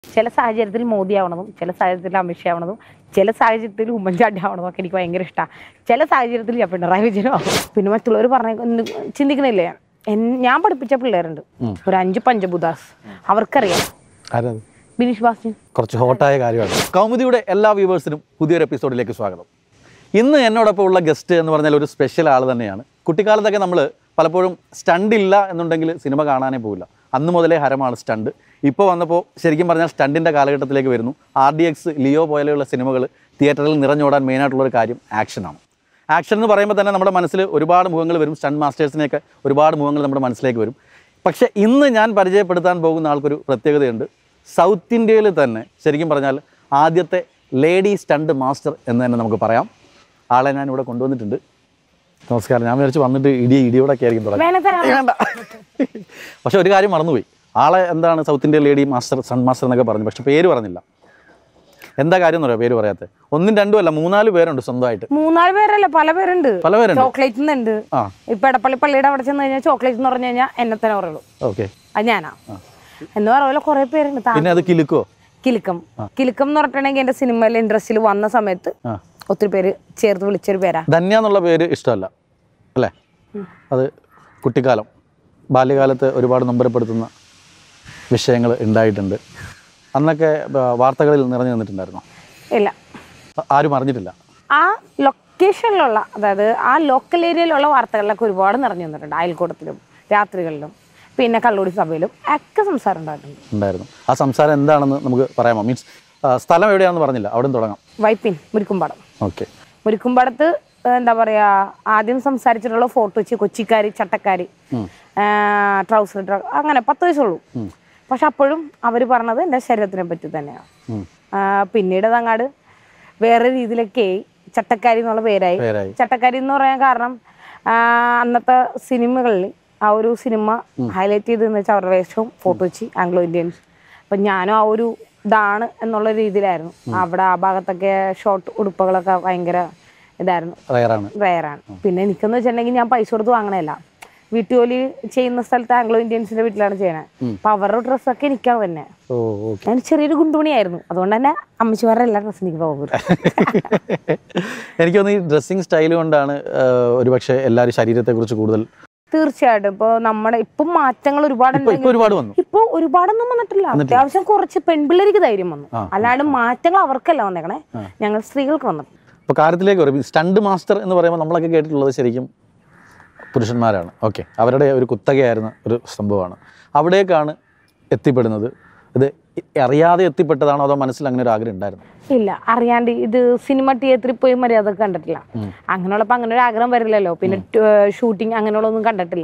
ചില സാഹചര്യത്തിൽ മോദി ആവണതും ചില സാഹചര്യത്തിൽ അമിത്ഷാ ആവണതും ചില സാഹചര്യത്തിൽ ഉമ്മൻചാണ്ടി ആവണതും ഒക്കെ എനിക്ക് ഭയങ്കര ഇഷ്ടമാണ് ചില സാഹചര്യത്തിൽ ഞാൻ പിണറായി വിജയനും ആവും പിന്നെ മറ്റുള്ളവർ പറഞ്ഞ ചിന്തിക്കണില്ലേ എൻ- ഞാൻ പഠിപ്പിച്ച പിള്ളേരുണ്ട് ഒരു അഞ്ച് പഞ്ചബുദാസ് അവർക്കറിയാം ആരത് ബിനീഷ് ബാസ്റ്റിൻ കുറച്ച് ഹോട്ടായ കാര്യമാണ് കൗമുദിയുടെ എല്ലാ വ്യൂവേഴ്സിനും പുതിയൊരു എപ്പിസോഡിലേക്ക് സ്വാഗതം ഇന്ന് എന്നോടൊപ്പം ഉള്ള ഗസ്റ്റ് എന്ന് പറഞ്ഞാൽ ഒരു സ്പെഷ്യൽ ആൾ തന്നെയാണ് കുട്ടിക്കാലത്തൊക്കെ നമ്മൾ പലപ്പോഴും സ്റ്റണ്ട് ഇല്ല എന്നുണ്ടെങ്കിൽ സിനിമ കാണാനേ പോകില്ല അന്ന് മുതലേ ഹരമാണ് സ്റ്റണ്ട് ഇപ്പോൾ വന്നപ്പോൾ ശരിക്കും പറഞ്ഞാൽ സ്റ്റണ്ടിൻ്റെ കാലഘട്ടത്തിലേക്ക് വരുന്നു ആർ ഡി എക്സ് ലിയോ പോലെയുള്ള സിനിമകൾ തിയേറ്ററിൽ നിറഞ്ഞോടാൻ മെയിനായിട്ടുള്ള ഒരു കാര്യം ആക്ഷനാണ് ആക്ഷൻ എന്ന് പറയുമ്പോൾ തന്നെ നമ്മുടെ മനസ്സിൽ ഒരുപാട് മുഖങ്ങൾ വരും സ്റ്റണ്ട് മാസ്റ്റേഴ്സിനെയൊക്കെ ഒരുപാട് മുഖങ്ങൾ നമ്മുടെ മനസ്സിലേക്ക് വരും പക്ഷേ ഇന്ന് ഞാൻ പരിചയപ്പെടുത്താൻ പോകുന്ന ആൾക്കൊരു പ്രത്യേകതയുണ്ട് സൗത്ത് ഇന്ത്യയിൽ തന്നെ ശരിക്കും പറഞ്ഞാൽ ആദ്യത്തെ ലേഡി സ്റ്റണ്ട് മാസ്റ്റർ എന്ന് തന്നെ നമുക്ക് പറയാം ആളെ ഞാൻ ഇവിടെ കൊണ്ടുവന്നിട്ടുണ്ട് നമസ്കാരം ഞാൻ വിചാരിച്ചു വന്നിട്ട് ഇടി ഇടിയോടൊക്കെ ആയിരിക്കും തുടങ്ങി വേണേ തരാം വേണ്ട പക്ഷെ ഒരു കാര്യം മറന്നുപോയി ആളെ എന്താണ് south India lady master son master എന്നൊക്കെ പറഞ്ഞു പക്ഷെ പേര് പറഞ്ഞില്ല എന്താ കാര്യം എന്ന് പറയാം പേര് പറയാത്ത ഒന്നും രണ്ടും അല്ല മൂന്നാല് പേരുണ്ട് സ്വന്തമായിട്ട് മൂന്നാല് പേരല്ല പല പേരുണ്ട് പല പേരുണ്ട് ചോക്ലേറ്റ് ഉണ്ട് ആ ഇപ്പൊ എടപ്പള്ളി പള്ളിയുടെ അവിടെ ചെന്ന് കഴിഞ്ഞാൽ ചോക്ലേറ്റ് എന്ന് പറഞ്ഞു കഴിഞ്ഞാൽ എന്നെ തന്നെ പറയുള്ളൂ ഓക്കെ അത് ഞാനാ എന്ന് പറയുമ്പോൾ കുറെ പേരുണ്ട് താ- പിന്നെ അത് കിലുക്കോ കിലുക്കം കിലുക്കം എന്ന് പറഞ്ഞിട്ടുണ്ടെങ്കിൽ എന്റെ സിനിമയിൽ ഇൻഡസ്ട്രിയിൽ വന്ന സമയത്ത് ആ ഒത്തിരി പേര് ചേർത്ത് വിളിച്ചൊരു പേരാ ധന്യ എന്നുള്ള പേര് ഇഷ്ടമല്ല അല്ലേ അത് കുട്ടിക്കാലം ബാല്യകാലത്ത് ഒരുപാട് നൊമ്പരപ്പെടുത്തുന്ന വിഷയങ്ങൾ ഉണ്ടായിട്ടുണ്ട് അന്നൊക്കെ ആ, വാർത്തകളിൽ നിറഞ്ഞു നിന്നിട്ടുണ്ടായിരുന്നു ഇല്ല ആരും അറിഞ്ഞിട്ടില്ല ആ ലൊക്കേഷനിലുള്ള അതായത് ആ ലോക്കൽ ഏരിയയിലുള്ള വാർത്തകളിലൊക്കെ ഒരുപാട് നിറഞ്ഞു വന്നിട്ടുണ്ട് അയൽക്കൂട്ടത്തിലും രാത്രികളിലും പിന്നെ കള്ളൂടി സഭയിലും ഒക്കെ സംസാരം ഉണ്ടായിട്ടുണ്ട് ഉണ്ടായിരുന്നു ആ സംസാരം എന്താണെന്ന് നമുക്ക് പറയാമോ മീൻസ് സ്ഥലം എവിടെയാണെന്ന് പറഞ്ഞില്ല അവിടെ നിന്ന് തുടങ്ങാം വൈപ്പിൻ മുരിക്കുംപാടം ഓക്കെ മുരിക്കുംപാടത്ത് ഏഹ്, എന്താ പറയാ ആദ്യം സംസാരിച്ചിട്ടുള്ള ഫോട്ടോ വെച്ച് കൊച്ചിക്കാരി ചട്ടക്കാരി ട്രൗസർ ഇട്ട അങ്ങനെ പത്ത് വയസ്സുള്ളൂ പക്ഷെ അപ്പോഴും അവർ പറഞ്ഞത് എൻ്റെ ശരീരത്തിനെ പറ്റി തന്നെയാണ് ആ, പിന്നീട് അതങ്ങാട് വേറെ രീതിയിലൊക്കെ ആയി. ചട്ടക്കാരി എന്നുള്ള പേരായി പേരായി ചട്ടക്കാരി എന്ന് പറയാൻ കാരണം ആ, അന്നത്തെ സിനിമകളിൽ ആ ഒരു സിനിമ ഹൈലൈറ്റ് ചെയ്തതെന്ന് വെച്ചാൽ അവരുടെ വേഷവും ഫോട്ടോ വെച്ച് ആംഗ്ലോ ഇന്ത്യൻസ് അപ്പം ഞാനും ആ ഒരു ഇതാണ് എന്നുള്ള രീതിയിലായിരുന്നു അവിടെ ആ ഭാഗത്തൊക്കെ ഷോർട്ട് ഉടുപ്പുകളൊക്കെ ഭയങ്കര ഇതായിരുന്നു റയറാണ് റയറാണ് പിന്നെ എനിക്കെന്ന് വെച്ചിട്ടുണ്ടെങ്കിൽ ഞാൻ പൈസ കൊടുത്ത് വാങ്ങണല്ല വീട്ടുജോലി ചെയ്യുന്ന സ്ഥലത്ത് ആംഗ്ലോ ഇന്ത്യൻസിന്റെ വീട്ടിലാണ് ചെയ്യണത് അപ്പൊ അവരുടെ ഡ്രസ്സൊക്കെ എനിക്കാണ് തന്നെ ഓ ഓക്കെ ഞാൻ ചെറിയൊരു ഗുണ്ടുമണിയായിരുന്നു അതുകൊണ്ട് തന്നെ അമ്മച്ചിമാരുടെ എല്ലാ ഡ്രസ്സും എനിക്ക് പോകും എനിക്ക് തോന്നുന്നു ഈ ഡ്രസ്സിങ് സ്റ്റൈൽ കൊണ്ടാണ് ആ, ഒരുപക്ഷെ എല്ലാവരും ശരീരത്തെക്കുറിച്ച് കൂടുതൽ തീർച്ചയായിട്ടും ഇപ്പൊ നമ്മുടെ ഇപ്പം മാറ്റങ്ങൾ ഒരുപാട് ഇപ്പൊ ഇപ്പൊ ഒരുപാട് വന്നു ഇപ്പൊ ഒരുപാടൊന്നും വന്നിട്ടില്ല അത്യാവശ്യം കുറച്ച് പെൺപിള്ളേർക്ക് ധൈര്യം വന്നു ആ, അല്ലാണ്ട് മാറ്റങ്ങൾ അവർക്കല്ല വന്നേക്കണേ ഞങ്ങൾ സ്ത്രീകൾക്ക് വന്നിട്ടുണ്ട് അപ്പോൾ കാര്യത്തിലേക്ക് വരും സ്റ്റണ്ട് മാസ്റ്റർ എന്ന് പറയുമ്പോൾ നമ്മളൊക്കെ കേട്ടിട്ടുള്ളത് ശരിക്കും പുരുഷന്മാരാണ് ഓക്കെ അവരുടെ ഒരു കുത്തകയായിരുന്ന ഒരു സംഭവമാണ് അവിടേക്കാണ് എത്തിപ്പെടുന്നത് ഇത് അറിയാതെ എത്തിപ്പെട്ടതാണോ അതോ മനസ്സിൽ അങ്ങനെ ഒരു ആഗ്രഹം ഉണ്ടായിരുന്നു ഇല്ല അറിയാണ്ട് ഇത് സിനിമ തിയേറ്ററിൽ പോയി മര്യാദ കണ്ടിട്ടില്ല അങ്ങനെയുള്ളപ്പോ അങ്ങനെ ഒരു ആഗ്രഹം വരില്ലല്ലോ പിന്നെ ഷൂട്ടിങ് അങ്ങനെയുള്ളതൊന്നും കണ്ടിട്ടില്ല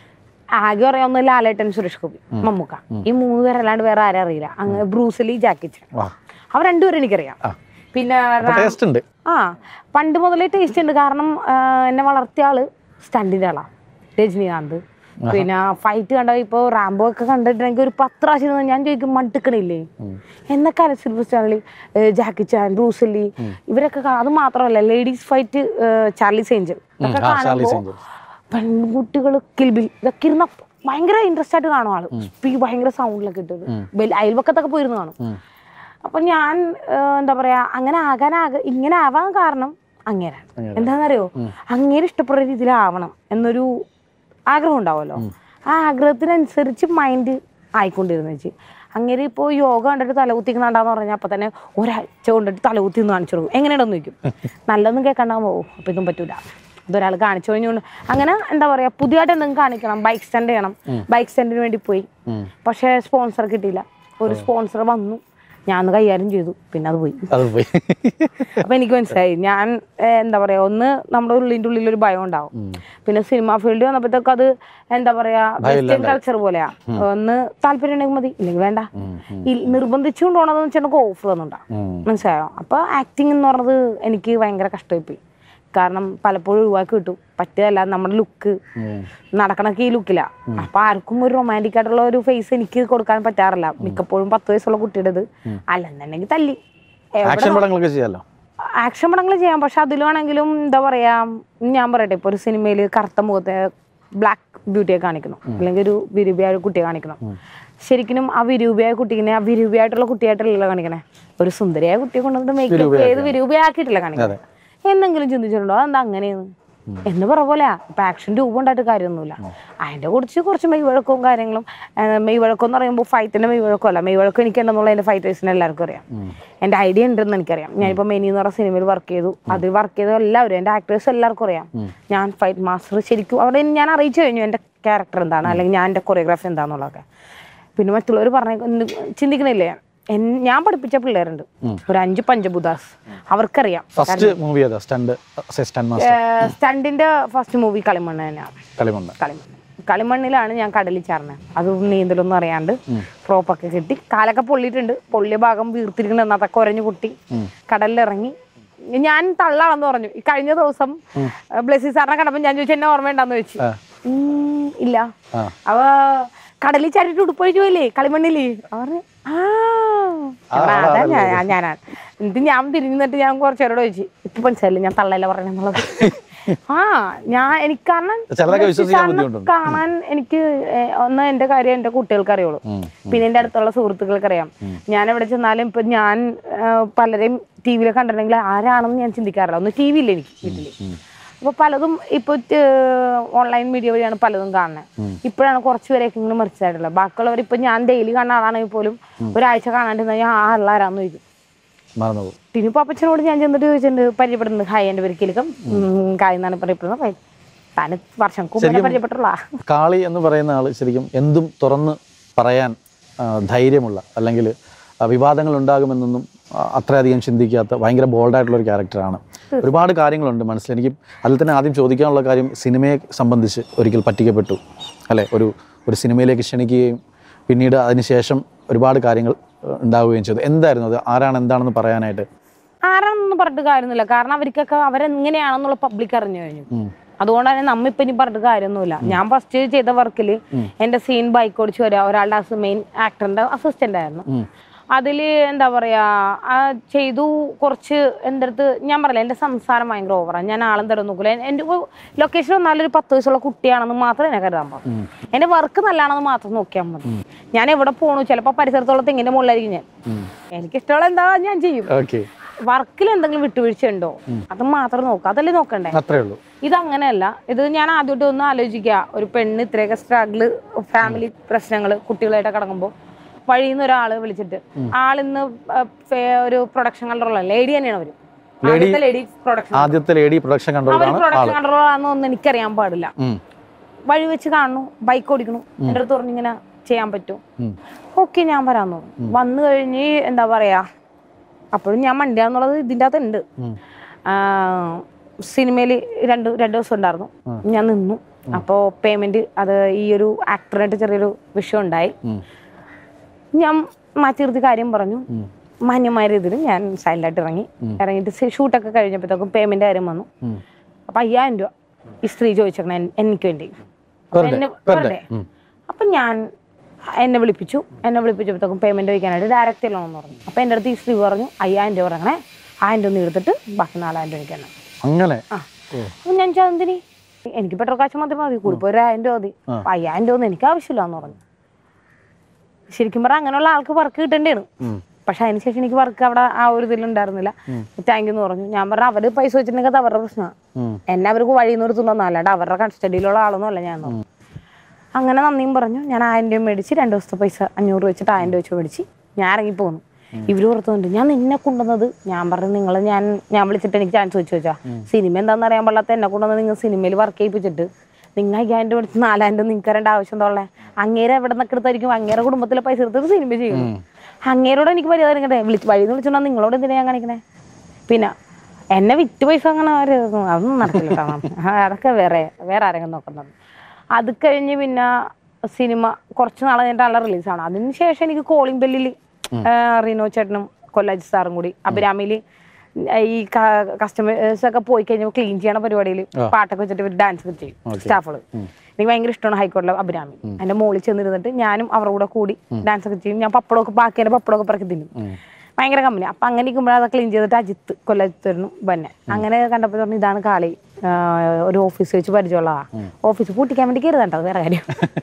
ആകെ അറിയാവുന്ന ലാലേട്ടൻ സുരേഷ് ഗോപി മമ്മൂക്ക ഈ മൂന്ന് പേരല്ലാണ്ട് വേറെ ആരും അറിയില്ല അങ്ങ് ബ്രൂസലി ജാക്കിച്ചൻ വാ അവർ രണ്ടുപേരും എനിക്കറിയാം പിന്നെ റാം- ടേസ്റ്റ് ഉണ്ട് ആ പണ്ട് മുതലേ ടേസ്റ്റ് ഉണ്ട് കാരണം ആ, എന്നെ വളർത്തിയ ആള് സ്റ്റണ്ടിന്റെ ആളാ രജനീകാന്ത് പിന്നെ ഫൈറ്റ് കണ്ട ഇപ്പൊ റാംബോ ഒക്കെ കണ്ടിട്ടുണ്ടെങ്കിൽ ഒരു പത്ത് പ്രാവശ്യം ഇരുന്ന് ഞാൻ ചോദിക്കും മടുക്കണില്ലേ എന്നൊക്കെ സിൽവർ സ്റ്റാൻലി ജാക്കി ചാൻ ബ്രൂസലി ഇവരൊക്കെ കാ- അത് മാത്രമല്ല ലേഡീസ് ഫൈറ്റ് ചാർലി സേഞ്ചൽ ഇതൊക്കെ ആ, ചാർലി കാണുമ്പോൾ സേഞ്ചൽ. പെൺകുട്ടികൾ കിൽബിൽ ഇതൊക്കെ ഇരുന്ന ഭയങ്കര ഇൻട്രസ്റ്റ് ആയിട്ട് കാണും ആള് സ്പീ ഭയങ്കര സൗണ്ടിലൊക്കെ ഇട്ടത് ബെൽ- അയൽവക്കത്തൊക്കെ പോയിരുന്നു കാണും അപ്പൊ ഞാൻ ഏഹ്, എന്താ പറയാ അങ്ങനെ ആകാൻ ആക ഇങ്ങനെ ആവാൻ കാരണം അങ്ങേരാണ് എന്താണെന്നറിയോ അങ്ങേര് ഇഷ്ടപ്പെടുന്ന രീതിയിലാവണം എന്നൊരു ആഗ്രഹം ഉണ്ടാവുമല്ലോ ആ ആഗ്രഹത്തിനനുസരിച്ച് മൈൻഡ് ആയിക്കൊണ്ടിരുന്നു വെച്ച് അങ്ങേര് ഇപ്പോൾ യോഗ കണ്ടിട്ട് തലകുത്തിക്കുന്നുണ്ടാന്ന് പറഞ്ഞാൽ അപ്പൊ തന്നെ ഒരാഴ്ച കൊണ്ടിട്ട് തലകുത്തി ഒന്ന് കാണിച്ചു കൊടുക്കും എങ്ങനെയാണെന്ന് ചോദിക്കും നല്ലതൊന്നും കേൾക്കണ്ടാവും പോകും അപ്പൊ ഇതും പറ്റൂല ഇതൊരാൾ കാണിച്ചു കഴിഞ്ഞുകൊണ്ട് അങ്ങനെ എന്താ പറയാ പുതിയതായിട്ട് എന്തെങ്കിലും കാണിക്കണം ബൈക്ക് സ്റ്റാൻഡ് ചെയ്യണം ബൈക്ക് സ്റ്റാൻഡിന് വേണ്ടി പോയി പക്ഷേ സ്പോൺസർ കിട്ടിയില്ല ഒരു സ്പോൺസർ വന്നു ഞാൻ ഒന്ന് കൈകാര്യം ചെയ്തു പിന്നെ അത് പോയി അത് പോയി അപ്പൊ എനിക്ക് മനസ്സിലായി ഞാൻ ഏഹ്, എന്താ പറയാ ഒന്ന് നമ്മുടെ ഉള്ളിൻ്റെ ഉള്ളിൽ ഒരു ഭയം ഉണ്ടാവും പിന്നെ സിനിമ ഫീൽഡ് വന്നപ്പോഴത്തേക്ക് അത് എന്താ പറയാ വെസ്റ്റേൺ കൾച്ചർ പോലെയാ ഒന്ന് താല്പര്യം ഉണ്ടെങ്കിൽ മതി ഇല്ലെങ്കിൽ വേണ്ട ഇ- നിർബന്ധിച്ചുകൊണ്ട് പോണതെന്ന് വെച്ചിട്ടുണ്ടെങ്കിൽ ഓഫ് തന്നുണ്ടാവും ഉം. മനസ്സിലായോ അപ്പൊ ആക്ടിങ് എന്ന് പറഞ്ഞത് എനിക്ക് ഭയങ്കര കഷ്ടമായി പോയി കാരണം പലപ്പോഴും ഒഴിവാക്കി കിട്ടും പറ്റുകയല്ല നമ്മുടെ ലുക്ക് ഉം. നടക്കണൊക്കെ ഈ ലുക്കില്ല അപ്പൊ ആർക്കും ഒരു റൊമാൻറ്റിക് ആയിട്ടുള്ള ഒരു ഫേസ് എനിക്ക് കൊടുക്കാൻ പറ്റാറില്ല മിക്കപ്പോഴും പത്ത് വയസ്സുള്ള കുട്ടിയുടേത് അല്ലെന്നുണ്ടെങ്കിൽ തല്ലി ആക്ഷൻ പടങ്ങളൊക്കെ ചെയ്യാമല്ലോ ആക്ഷൻ പടങ്ങൾ ചെയ്യാം പക്ഷെ അതിലാണെങ്കിലും എന്താ പറയാ ഞാൻ പറയട്ടെ ഇപ്പൊ ഒരു സിനിമയിൽ കറുത്ത മുഖത്തെ ബ്ലാക്ക് ബ്യൂട്ടിയെ കാണിക്കണം അല്ലെങ്കിൽ ഒരു വിരുബിയായ ഒരു കുട്ടിയെ കാണിക്കണം ശരിക്കും ആ വിരൂപയായ കുട്ടീനെ ആ വിരൂപയായിട്ടുള്ള കുട്ടിയായിട്ടല്ലല്ലോ കാണിക്കണേ ഒരു സുന്ദരിയായ കുട്ടിയെ കൊണ്ടുവന്നിട്ട് മേക്കപ്പ് ചെയ്ത് വിരൂപയാക്കിയിട്ടില്ല കാണിക്കണേ എന്തെങ്കിലും ചിന്തിച്ചിട്ടുണ്ടോ അതെന്താ അങ്ങനെയെന്ന് എന്ന് പറ പോലെ ഇപ്പൊ ആക്ഷൻ രൂപം ഉണ്ടായിട്ട് കാര്യമൊന്നുമില്ല അതിന്റെ കുറിച്ച് കുറച്ച് മെയ് വഴക്കവും കാര്യങ്ങളും ആ, മെയ് വഴക്കം എന്ന് പറയുമ്പോൾ ഫൈറ്റിന്റെ മെയ് വഴക്കമല്ല മെയ് വഴക്കം എനിക്കുണ്ടെന്നുള്ള എന്റെ ഫൈറ്റേഴ്സിന് എല്ലാവർക്കും അറിയാം എന്റെ ഐഡിയ ഉണ്ടെന്ന് എനിക്കറിയാം ഞാനിപ്പോ മെനി എന്ന് പറഞ്ഞ സിനിമയിൽ വർക്ക് ചെയ്തു അതിൽ വർക്ക് ചെയ്ത എല്ലാവരും എന്റെ ആക്ടേഴ്സ് എല്ലാവർക്കും അറിയാം ഞാൻ ഫൈറ്റ് മാസ്റ്റർ ശരിക്കും അവിടെ ഞാൻ അറിയിച്ചു കഴിഞ്ഞു എന്റെ ക്യാരക്ടർ എന്താണ് അല്ലെങ്കിൽ ഞാൻ എന്റെ കൊറിയോഗ്രാഫി എന്താണെന്നുള്ളതൊക്കെ പിന്നെ മറ്റുള്ളവർ പറഞ്ഞ ചിന്തിക്കണില്ലേ എൻ- ഞാൻ പഠിപ്പിച്ച പിള്ളേരുണ്ട് ഒരു അഞ്ച് പഞ്ചബുദാസ് അവർക്കറിയാം ഫസ്റ്റ് മൂവി ഏതാ സ്റ്റണ്ട് സ്റ്റണ്ട് മാസ്റ്റർ സ്റ്റണ്ടിന്റെ ഫസ്റ്റ് മൂവി കളിമണ്ണ് തന്നെയാണ് കളിമണ്ണ് കളിമണ്ണ് കളിമണ്ണിലാണ് ഞാൻ കടലിൽ ചേർന്നത് അത് നീന്തലൊന്നും അറിയാണ്ട് ഫ്രോപ്പൊക്കെ കിട്ടി കാലൊക്കെ പൊള്ളിയിട്ടുണ്ട് പൊള്ളിയ ഭാഗം വീർത്തിരിക്കുന്ന അതൊക്കെ ഒരഞ്ഞു പൊട്ടി കടലിലിറങ്ങി ഞാൻ തള്ളാണെന്ന് പറഞ്ഞു ഈ കഴിഞ്ഞ ദിവസം ബ്ലെസി സാറിനെ കണ്ടപ്പോൾ ഞാൻ ചോദിച്ചു എന്നെ ഓർമ്മയുണ്ടാന്ന് ചോദിച്ചു ഉം, ഇല്ല ആ. അവ കടലിൽ ചാടിയിട്ട് ഉടുപ്പൊഴിച്ചു പോയില്ലേ കളിമണ്ണില് അവർ ആ എടാ, അതാ ഞാൻ ഞാനാണ് എന്നിട്ട് ഞാൻ തിരിഞ്ഞു നിന്നിട്ട് ഞാൻ കുറച്ചേരോട് ചോദിച്ചു ഇപ്പൊ മനസ്സിലായില്ലേ ഞാൻ തള്ളല്ല പറഞ്ഞെന്നുള്ളത് ആ ഞാൻ എനിക്ക് കാരണം ചിലതൊക്കെ വിശ്വസിക്കാൻ സാറിനെ ബുദ്ധിമുട്ടുണ്ട്. കാണാൻ എനിക്ക് ഏഹ്, ഒന്ന് എന്റെ കാര്യം എന്റെ കുട്ടികൾക്ക് അറിയുള്ളൂ പിന്നെ എന്റെ അടുത്തുള്ള സുഹൃത്തുക്കൾക്ക് അറിയാം ഞാൻ എവിടെ ചെന്നാലും ഇപ്പൊ ഞാൻ ഏഹ്, പലരെയും ടി വിയിൽ കണ്ടിട്ടുണ്ടെങ്കിൽ ആരാണെന്ന് ഞാൻ ചിന്തിക്കാറില്ല ഒന്ന് ടി വി ഇല്ല എനിക്ക് വീട്ടില് അപ്പൊ പലതും ഇപ്പൊ ഓൺലൈൻ മീഡിയ വഴിയാണ് പലതും കാണുന്നത് ഇപ്പോഴാണ് കുറച്ച് പേരെയൊക്കെ ഇങ്ങനെ മറിച്ചായിട്ടുള്ളത് ബാക്കിയുള്ളവർ ഇപ്പൊ ഞാൻ ഡെയിലി കാണുന്ന ആളാണെങ്കിൽ പോലും ഒരാഴ്ച കാണാണ്ടിരുന്ന ഞാൻ ആ ഉള്ള ആരാന്ന് ചോദിക്കും മറന്നു പോകും ടിനു പാപ്പച്ചനോട് ഞാൻ ചെന്നിട്ട് ചോദിച്ചിട്ടുണ്ട് പരിചയപ്പെടുന്നത് ഹായ് എൻ്റെ പേര് കിലുക്കം കായ് എന്നാണ് പറയപ്പെടുന്നത് ഹായ്. താന് വർഷങ്ങൾക്ക് മുമ്പേ പരിചയപ്പെട്ടുള്ള കാളി എന്ന് പറയുന്ന ആൾ ശരിക്കും എന്തും തുറന്ന് പറയാൻ ആ, ധൈര്യമുള്ള അല്ലെങ്കിൽ വിവാദങ്ങൾ ഉണ്ടാകുമെന്നൊന്നും ആ, അത്രയധികം ചിന്തിക്കാത്ത ഭയങ്കര ബോൾഡായിട്ടുള്ള ഒരു ക്യാരക്ടറാണ് ഒരുപാട് കാര്യങ്ങളുണ്ട് മനസ്സിൽ എനിക്ക് അതിൽ തന്നെ ആദ്യം ചോദിക്കാനുള്ള കാര്യം സിനിമയെ സംബന്ധിച്ച് ഒരിക്കൽ പറ്റിക്കപ്പെട്ടു അല്ലേ ഒരു ഒരു സിനിമയിലേക്ക് ക്ഷണിക്കുകയും പിന്നീട് അതിനുശേഷം ഒരുപാട് കാര്യങ്ങൾ ആ, ഉണ്ടാവുകയും ചെയ്തു എന്തായിരുന്നു അത് ആരാണ് എന്താണെന്ന് പറയാനായിട്ട് ആരാണെന്നൊന്നും പറഞ്ഞിട്ട് കാര്യമൊന്നുമില്ല കാരണം അവർക്കൊക്കെ അവരെങ്ങനെയാണെന്നുള്ള പബ്ലിക് അറിഞ്ഞു കഴിഞ്ഞു അതുകൊണ്ട് തന്നെ നമ്മ ഇപ്പൊ ഇനി പറഞ്ഞിട്ട് കാര്യമൊന്നുമില്ല ഞാൻ ഫസ്റ്റ് ചെയ്ത വർക്കിൽ എന്റെ സീൻ ബൈക്ക് ഓടിച്ച് വരിക ഒരാളുടെ മെയിൻ ആക്ടറിന്റെ അസിസ്റ്റന്റ് ആയിരുന്നു അതില് എന്താ പറയാ ആ ചെയ്തു കുറച്ച് എൻ്റെ അടുത്ത് ഞാൻ പറയില്ല എന്റെ സംസാരം ഭയങ്കര ഓവറാണ് ഞാൻ ആളും തരം നോക്കില്ല എന്റെ ലൊക്കേഷൻ വന്നാലും ഒരു പത്ത് വയസ്സുള്ള കുട്ടിയാണെന്ന് മാത്രമേ എന്നെ കരുതാൻ പാടുള്ളൂ എന്റെ വർക്ക് നല്ലതാണെന്ന് മാത്രം നോക്കിയാൽ മതി ഞാൻ എവിടെ പോണു ചിലപ്പോൾ പരിസരത്തുള്ള തെങ്ങിന്റെ മുകളിലായിരിക്കും ഞാൻ എനിക്കിഷ്ടമുള്ള എന്താ ഞാൻ ചെയ്യും ഓക്കെ വർക്കിൽ എന്തെങ്കിലും വിട്ടുവീഴ്ച ഉണ്ടോ അത് മാത്രം നോക്കുക അതല്ലേ നോക്കണ്ടേ അത്രേ ഉള്ളൂ ഇതങ്ങനെയല്ല ഇത് ഞാൻ ആദ്യമായിട്ട് ഒന്ന് ആലോചിക്കുക ഒരു പെണ്ണ് ഇത്രയൊക്കെ സ്ട്രഗിള് ഫാമിലി പ്രശ്നങ്ങൾ കുട്ടികളായിട്ട് കിടക്കുമ്പോൾ വഴിയിൽ നിന്ന് ഒരാള് വിളിച്ചിട്ട് ആളിന്ന് ആ, ഫേ- ഒരു പ്രൊഡക്ഷൻ കൺട്രോളർ ലേഡി തന്നെയാണ് അവര് ആദ്യത്തെ ലേഡി പ്രൊഡക്ഷൻ ആദ്യത്തെ ലേഡി പ്രൊഡക്ഷൻ അവർ കൺട്രോളാണ് പ്രൊഡക്ഷൻ കൺട്രോളർ ആണെന്നൊന്നും എനിക്കറിയാൻ പാടില്ല ഉം. വഴി വെച്ച് കാണുന്നു ബൈക്ക് ഓടിക്കണു എൻ്റെ അടുത്ത് പറഞ്ഞു ഇങ്ങനെ ചെയ്യാൻ പറ്റും ഉം. ഓക്കെ ഞാൻ വരാന്ന് പറഞ്ഞു വന്നു കഴിഞ്ഞ് എന്താ പറയാ അപ്പോഴും ഞാൻ മണ്ടിയാന്നുള്ളത് ഇതിൻ്റെ അകത്ത് ഉണ്ട് ഉം. സിനിമയിൽ രണ്ട് രണ്ട് ദിവസം ഉണ്ടായിരുന്നു ഞാൻ നിന്നു അപ്പോൾ പേയ്മെന്റ് അത് ഈ ഒരു ആക്ടറായിട്ട് ചെറിയൊരു വിഷയം ഉണ്ടായി ഉം. ഞാൻ മാറ്റി നിർത്തി കാര്യം പറഞ്ഞു മാന്യമായ രീതിയിൽ ഞാൻ സൈലൻ്റായിട്ട് ഇറങ്ങി ഇറങ്ങിയിട്ട് ഷൂട്ടൊക്കെ കഴിഞ്ഞപ്പോഴത്തേക്കും പേയ്മെന്റ് കാര്യം വന്നു ഉം. അപ്പൊ അയ്യായിരം രൂപ ഈ സ്ത്രീ ചോദിച്ചേക്കണ എനിക്ക് വേണ്ടി Per അപ്പൊ day, എന്നെ per per day. day. അപ്പൊ ഞാൻ എന്നെ വിളിപ്പിച്ചു എന്നെ വിളിപ്പിച്ചപ്പോഴത്തേക്കും പേയ്മെന്റ് വയ്ക്കാനായിട്ട് ഡയറക്റ്റ് ലോണെന്ന് പറഞ്ഞു അപ്പൊ എൻ്റെ അടുത്ത് ഈ സ്ത്രീ പറഞ്ഞു അയ്യായിരം രൂപ ഇറങ്ങണേ ആയിരം രൂപ ഒന്ന് എടുത്തിട്ട് ബാക്കി നാലായിരം രൂപ എനിക്കാണ് അങ്ങനെ ആ അപ്പൊ ഞാൻ ചന്ദിനി എനിക്ക് പെട്രോൾ കാശ് മാത്രം മതി കൂടിപ്പോ ഒരു ആയിരം രൂപ മതി അപ്പൊ അയ്യായിരം രൂപ ഒന്നും എനിക്ക് ആവശ്യമില്ല എന്ന് പറഞ്ഞു ശരിക്കും പറഞ്ഞാൽ അങ്ങനെയുള്ള ആൾക്ക് വർക്ക് കിട്ടേണ്ടതാണ് ഉം. പക്ഷെ അതിനുശേഷം എനിക്ക് വർക്ക് അവിടെ ആ ഒരു ഇതിലുണ്ടായിരുന്നില്ല താങ്ക് യു എന്ന് പറഞ്ഞു ഞാൻ പറഞ്ഞു അവര് പൈസ വെച്ചിട്ടുണ്ടെങ്കിൽ അത് അവരുടെ പ്രശ്നമാണ് ഉം. എന്നെ അവർക്ക് വഴി നിർത്തുന്നൊന്നും അല്ലാണ്ട് അവരുടെ കസ്റ്റഡിയിലുള്ള ആളൊന്നും അല്ല ഞാൻ എന്ന് പറഞ്ഞു. അങ്ങനെ നന്ദിയും പറഞ്ഞു ഞാൻ ആയിരം രൂപ മേടിച്ച് രണ്ട് ദിവസത്തെ പൈസ അഞ്ഞൂറ് വെച്ചിട്ട് ആയിരം രൂപ വെച്ച് മേടിച്ച് ഞാൻ ഇറങ്ങി പോന്നു ഇവര് ഓർത്തുന്നുണ്ട് ഞാൻ നിന്നെ കൊണ്ടുവന്നത് ഞാൻ പറഞ്ഞു നിങ്ങൾ ഞാൻ ഞാൻ വിളിച്ചിട്ട് എനിക്ക് ചാൻസ് വെച്ച് വെച്ചാ സിനിമ എന്താണെന്ന് അറിയാൻ പാടില്ലാത്ത എന്നെ കൊണ്ടുവന്ന് നിങ്ങൾ സിനിമയിൽ വർക്ക് ചെയ്യിപ്പിച്ചിട്ട് നിങ്ങൾ അയ്യായിരം രൂപ എടുത്ത് നാലായിരം രൂപ നിങ്ങൾക്ക് തരേണ്ട ആവശ്യം തോളെ അങ്ങേരെ എവിടെ നിന്നൊക്കെ എടുത്തായിരിക്കും അങ്ങേരെ കുടുംബത്തിലെ പൈസ എടുത്തിട്ട് സിനിമ ചെയ്യണം അങ്ങേരോട് എനിക്ക് മര്യാദ കാണിക്കട്ടെ വിളിച്ച് വഴി നിന്ന് വിളിച്ചോണ്ടാ നിങ്ങളോട് എന്തിനാ ഞാൻ കാണിക്കണേ പിന്നെ എന്നെ വിറ്റ് പൈസ അങ്ങനെ ഒരു അതൊന്നും നടക്കില്ല കേട്ടോ ആ, അതൊക്കെ വേറെ വേറെ ആരെങ്കിലും നോക്കുന്നത് അത് കഴിഞ്ഞ് പിന്നെ സിനിമ കുറച്ച് നാളെ കഴിഞ്ഞിട്ട് നല്ല റിലീസാണ് അതിന് ശേഷം എനിക്ക് കോളിംഗ് ബെല്ലിൽ റീനോ ചേട്ടനും കൊല്ലാജി സാറും കൂടി അഭിരാമിയിൽ ഈ കസ്റ്റമേഴ്സ് ഒക്കെ പോയി കഴിഞ്ഞപ്പോൾ ക്ലീൻ ചെയ്യണ പരിപാടിയിൽ പാട്ടൊക്കെ വെച്ചിട്ട് ഇവർ ഡാൻസ് ഒക്കെ ചെയ്യും സ്റ്റാഫുകൾ എനിക്ക് ഭയങ്കര ഇഷ്ടമാണ് ഹൈക്കോടതിയിലെ അഭിരാമി എൻ്റെ മോളിൽ ചെന്നിരുന്നിട്ട് ഞാനും അവരുടെ കൂടെ കൂടി ഡാൻസ് ഒക്കെ ചെയ്യും ഞാൻ പപ്പടമൊക്കെ ബാക്കിയുടെ പപ്പടമൊക്കെ പറക്കി തിന്നും ഭയങ്കര കമ്പനി അപ്പൊ അങ്ങനെ ഇരിക്കുമ്പോഴേ അത് ക്ലീൻ ചെയ്തിട്ട് അജിത്ത് കൊല്ലത്തിരുന്നു ബന്നെ അങ്ങനെ കണ്ടപ്പോൾ പറഞ്ഞു ഇതാണ് കാളി ആ, ഒരു ഓഫീസ് വെച്ച് പരിചയമുള്ളതാ ഓഫീസ് പൂട്ടിക്കാൻ വേണ്ടി കയറുന്നുണ്ടോ വേറെ കാര്യം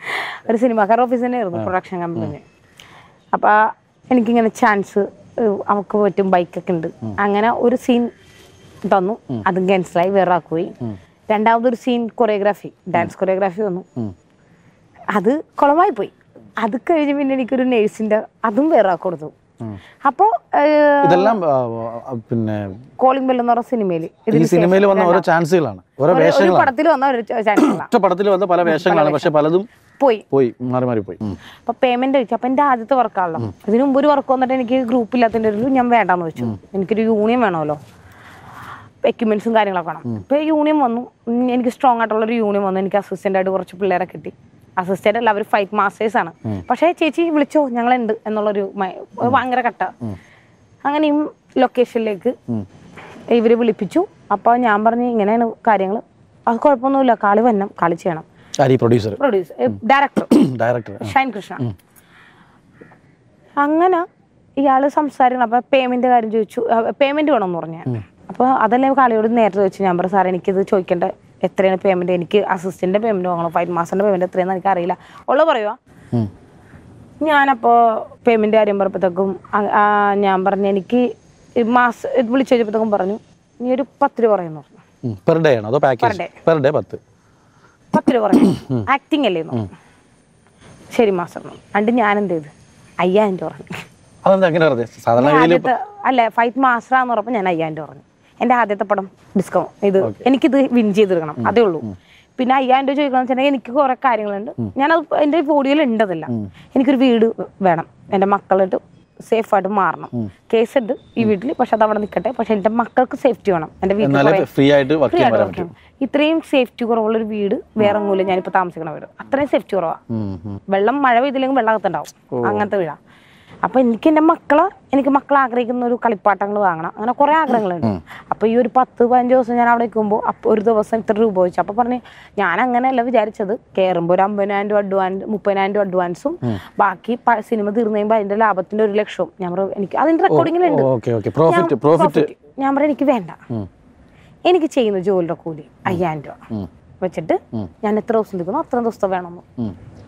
ഒരു സിനിമാക്കാരുടെ ഓഫീസ് തന്നെയായിരുന്നു പ്രൊഡക്ഷൻ കമ്പനി അപ്പോൾ എനിക്കിങ്ങനെ ചാൻസ് അവൾക്ക് പറ്റും ബൈക്കൊക്കെ ഉണ്ട് അങ്ങനെ ഒരു സീൻ തന്നു അതും ക്യാൻസലായി വേറെ ആൾക്ക് പോയി രണ്ടാമതൊരു സീൻ കൊറിയോഗ്രാഫി ഡാൻസ് കൊറിയോഗ്രാഫി വന്നു അത് കുളമായി പോയി അത് കഴിഞ്ഞ് പിന്നെ എനിക്കൊരു നേഴ്സിന്റെ അതും വേറെ ആൾക്ക് കൊടുത്തു അപ്പോൾ ഇതെല്ലാം ആ, ആ, പിന്നെ കോളിംഗ് ബെൽ എന്ന് പറഞ്ഞ സിനിമയിൽ ഈ സിനിമയിൽ വന്ന ഓരോ ചാൻസുകളാണ് ഓരോ ഒരു വേഷങ്ങളാണ് പടത്തിൽ വന്ന ഒരു ചാൻസ് ഒറ്റ പടത്തിൽ വന്ന പല വേഷങ്ങളാണ് പക്ഷെ പലതും പോയി പോയി മാറി മാറി പോയി ഉം. അപ്പൊ പേയ്മെന്റ് ചോദിച്ചു അപ്പൊ എന്റെ ആദ്യത്തെ വർക്കാണല്ലോ ഇതിനു മുമ്പ് ഒരു വർക്ക് വന്നിട്ട് എനിക്ക് ഗ്രൂപ്പ് ഇല്ലാത്തതിന്റെ ഒരു ഞാൻ വേണ്ടാന്ന് വെച്ചു എനിക്കൊരു യൂണിയൻ വേണമല്ലോ എക്യുപ്മെന്റ്സും കാര്യങ്ങളൊക്കെ വേണം ഇപ്പൊ യൂണിയൻ വന്നു ഉം, എനിക്ക് സ്ട്രോങ് ആയിട്ടുള്ള ഒരു യൂണിയൻ വന്നു എനിക്ക് അസിസ്റ്റന്റ് ആയിട്ട് കുറച്ച് പിള്ളേരെ കിട്ടി അസിസ്റ്റന്റ് അല്ല അവർ ഫൈറ്റ് മാസ്റ്റേഴ്സ് ആണ് പക്ഷേ ചേച്ചി വിളിച്ചോ ഞങ്ങളുണ്ട് എന്നുള്ളൊരു മ- ഒരു ഭയങ്കര കട്ട അങ്ങനെയും ലൊക്കേഷനിലേക്ക് ഇവര് വിളിപ്പിച്ചു അപ്പൊ ഞാൻ പറഞ്ഞു ഇങ്ങനെയാണ് കാര്യങ്ങൾ അത് കുഴപ്പമൊന്നുമില്ല കളി വന്നം കളി ചെയ്യണം ആര് ഈ producer producer director director Shine Krishna അങ്ങനെ ഇയാള് സംസാരിക്കണം അപ്പൊ പേയ്മെന്റ് കാര്യം ചോദിച്ചു പേയ്മെന്റ് വേണമെന്ന് പറഞ്ഞു ഞാൻ അപ്പൊ അതല്ലേ കളിയോട് നേരത്തെ ചോദിച്ചു ഞാൻ പറഞ്ഞു സാർ എനിക്കിത് ചോദിക്കേണ്ട എത്രയാണ് പേയ്മെന്റ് എനിക്ക് അസിസ്റ്റന്റ് പേയ്മെന്റ് വാങ്ങണം ഫൈവ് മാസത്തിന്റെ പേയ്മെന്റ് എത്രയാണെന്ന് എനിക്ക് അറിയില്ല ഉള്ള പറയുക ഞാനപ്പോ പേയ്മെന്റ് കാര്യം പറഞ്ഞപ്പോഴത്തേക്കും അ- ആ, ഞാൻ പറഞ്ഞു എനിക്ക് ഈ മാസം ഇത് വിളിച്ചു ചോദിച്ചപ്പോഴത്തേക്കും പറഞ്ഞു നീ ഒരു പത്ത് രൂപ പറയുന്നു പറഞ്ഞു പെർ ഡേ ആണോ അതോ പാക്കേജ് day. പെർ ഡേ പത്ത് പത്ത് രൂപ പറഞ്ഞു ആക്ടിങ് അല്ലേ എന്ന് പറഞ്ഞു. ശരി മാസം അണ്ട് ഞാൻ എന്ത് ചെയ്ത് അയ്യായിരം രൂപ പറഞ്ഞു അതെന്താ അങ്ങനെ പറഞ്ഞത് സാധാരണ എൻ്റെ രീതിയിൽ ആദ്യത്തെ അല്ല ഫൈറ്റ് മാസ്റ്റർ എന്ന് പറഞ്ഞപ്പോൾ ഞാൻ അയ്യായിരം രൂപ പറഞ്ഞു എൻ്റെ ആദ്യത്തെ പടം ഡിസ്കൗണ്ട് ഇത് എനിക്കിത് വിൻ ചെയ്തെടുക്കണം അതേ ഉള്ളൂ പിന്നെ അയ്യായിരം രൂപ ചോദിക്കണം വെച്ചിട്ടുണ്ടെങ്കിൽ എനിക്ക് കുറെ കാര്യങ്ങളുണ്ട് ഞാനത് എൻ്റെ ബോഡിയിൽ ഉണ്ടതല്ല എനിക്കൊരു വീട് വേണം എൻ്റെ മക്കളായിട്ട് സേഫ് ആയിട്ട് മാറണം കേസ് ഉണ്ട് ഈ വീട്ടിൽ പക്ഷെ അത് അവിടെ നിൽക്കട്ടെ പക്ഷെ എൻ്റെ മക്കൾക്ക് സേഫ്റ്റി വേണം എൻ്റെ വീട്ടിൽ എന്നാലേ കുറേ ഫ്രീ ആയിട്ട് വർക്ക് free ചെയ്യാൻ ആയിട്ട് വരാൻ work പറ്റും ചെയ്യണം. ഇത്രയും സേഫ്റ്റി കുറവുള്ള ഒരു വീട് വേറെ ഒന്നുമില്ല ഞാനിപ്പോൾ താമസിക്കണ വീട് അത്രയും സേഫ്റ്റി കുറവാ ഉം, ഉം. വെള്ളം മഴ പെയ്തില്ലെങ്കിൽ വെള്ളം അകത്തുണ്ടാവും അങ്ങനത്തെ വീടാ അപ്പൊ എനിക്ക് എൻ്റെ മക്കളെ എനിക്ക് മക്കൾ ആഗ്രഹിക്കുന്ന ഒരു കളിപ്പാട്ടങ്ങൾ വാങ്ങണം അങ്ങനെ കുറെ ആഗ്രഹങ്ങളുണ്ട് അപ്പൊ ഈ ഒരു പത്ത് പതിനഞ്ച് ദിവസം ഞാൻ അവിടെ നിൽക്കുമ്പോൾ അപ്പൊ ഒരു ദിവസം ഇത്ര രൂപ വെച്ചു അപ്പൊ പറഞ്ഞു ഞാൻ അങ്ങനെയല്ല വിചാരിച്ചത് കയറുമ്പോൾ ഒരു അമ്പതിനായിരം രൂപ അഡ്വാൻസ് മുപ്പതിനായിരം രൂപ അഡ്വാൻസും ബാക്കി പ- സിനിമ തീർന്നു കഴിയുമ്പോൾ അതിന്റെ ലാഭത്തിന്റെ ഒരു ലക്ഷവും ഞാൻ പറഞ്ഞു എനിക്ക് അതിന്റെ റെക്കോർഡിങ്ങിലുണ്ട് ഓക്കെ ഓക്കെ പ്രോഫിറ്റ് പ്രോഫിറ്റ് ഞാൻ പറഞ്ഞു എനിക്ക് വേണ്ട എനിക്ക് ചെയ്യുന്ന ജോലിയുടെ കൂലി അയ്യായിരം രൂപ വെച്ചിട്ട് ഞാൻ എത്ര ദിവസം നിൽക്കുന്നു അത്ര ദിവസത്തെ വേണമെന്ന്